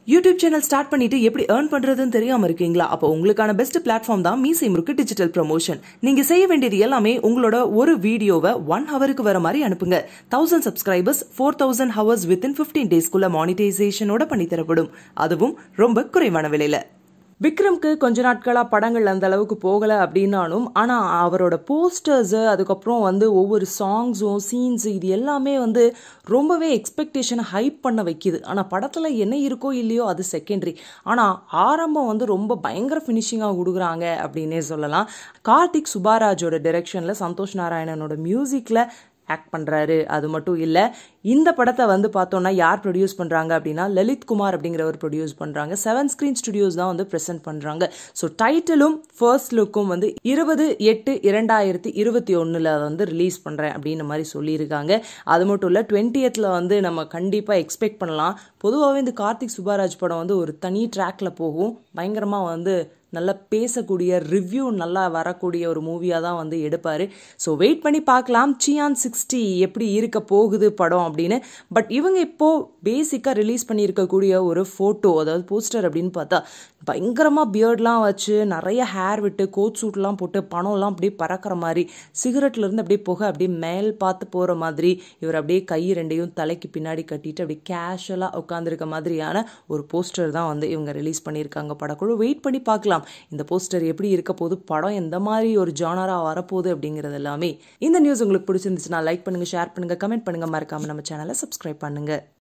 YouTube channel start பண்ணிட்டு எப்படி earn பண்றதுன்னு தெரியாம இருக்கீங்களா அப்போ உங்களுக்கான பெஸ்ட் பிளாட்ஃபார்ம் தான் மீசை முறுக்கு டிஜிட்டல் ப்ரமோஷன் நீங்க செய்ய வேண்டியது எல்லாமே உங்களோட ஒரு வீடியோவை ஒன் ஹவருக்கு வர மாதிரி அனுப்புங்க thousand subscribers four thousand hours within fifteen டேஸ்க்குள்ள மானிட்டைசேஷனோட பண்ணி தரப்படும் அதுவும் ரொம்ப குறைவான விலையில விக்ரம்க்கு கொஞ்ச நாட்களாக படங்கள் அந்த அளவுக்கு போகலை அப்படின்னாலும் ஆனால் அவரோட போஸ்டர்ஸு அதுக்கப்புறம் வந்து ஒவ்வொரு சாங்ஸும் சீன்ஸ் இது எல்லாமே வந்து ரொம்பவே எக்ஸ்பெக்டேஷனை ஹைப் பண்ண வைக்கிது ஆனால் படத்தில் என்ன இருக்கோ இல்லையோ அது செகண்டரி ஆனால் ஆரம்பம் வந்து ரொம்ப பயங்கர ஃபினிஷிங்காக கொடுக்குறாங்க அப்படின்னே சொல்லலாம் கார்த்திக் சுபாராஜோட டைரக்ஷனில் சந்தோஷ் நாராயணனோட மியூசிக்கில் ஆக்ட் பண்ணுறாரு அது மட்டும் இல்லை இந்த படத்தை வந்து பார்த்தோன்னா யார் ப்ரொடியூஸ் பண்ணுறாங்க அப்படின்னா லலித் குமார் அப்படிங்கிறவர் ப்ரொடியூஸ் பண்ணுறாங்க செவன் ஸ்க்ரீன் ஸ்டுடியோஸ் தான் வந்து ப்ரெசென்ட் பண்ணுறாங்க ஸோ டைட்டிலும் ஃபர்ஸ்ட் லுக்கும் வந்து இருபது எட்டு இரண்டாயிரத்தி இருபத்தி ஒன்றில் வந்து ரிலீஸ் பண்ணுறேன் அப்படின்ற மாதிரி சொல்லியிருக்காங்க அது மட்டும் இல்லை டுவெண்ட்டியத்தில் வந்து நம்ம கண்டிப்பாக எக்ஸ்பெக்ட் பண்ணலாம் பொதுவாகவே இந்த கார்த்திக் சுபாராஜ் படம் வந்து ஒரு தனி ட்ராக்ல போகும் பயங்கரமாக வந்து நல்லா பேசக்கூடிய ரிவ்யூ நல்லா வரக்கூடிய ஒரு மூவியாக தான் வந்து எடுப்பார் ஸோ வெயிட் பண்ணி பார்க்கலாம் சியான் சிக்ஸ்டி எப்படி இருக்க போகுது படம் அப்படின்னு பட் இவங்க இப்போது பேசிக்காக ரிலீஸ் பண்ணியிருக்கக்கூடிய ஒரு ஃபோட்டோ அதாவது போஸ்டர் அப்படின்னு பார்த்தா பயங்கரமாக பியர்ட்லாம் வச்சு நிறைய ஹேர் விட்டு கோட் சூட்லாம் போட்டு பணம்லாம் அப்படியே பறக்கிற மாதிரி சிகரெட்லேருந்து அப்படியே புகை அப்படியே மேல் பார்த்து போகிற மாதிரி இவர் அப்படியே கை ரெண்டையும் தலைக்கு பின்னாடி கட்டிட்டு அப்படியே கேஷுவலாக உட்காந்துருக்க மாதிரியான ஒரு போஸ்டர் தான் வந்து இவங்க ரிலீஸ் பண்ணியிருக்காங்க படக்குழு வெயிட் பண்ணி பார்க்கலாம் இந்த போஸ்டர் எப்படி இருக்க போது படம் எந்த மாதிரி ஒரு ஜானராக வரப்போகுது அப்படிங்கிறது எல்லாமே இந்த நியூஸ் உங்களுக்கு பிடிச்சிருந்துச்சுன்னா லைக் பண்ணுங்கள் ஷேர் பண்ணுங்கள் கமெண்ட் பண்ணுங்கள் மறக்காமல் நம்ம சேனலை சப்ஸ்கிரைப் பண்ணுங்கள்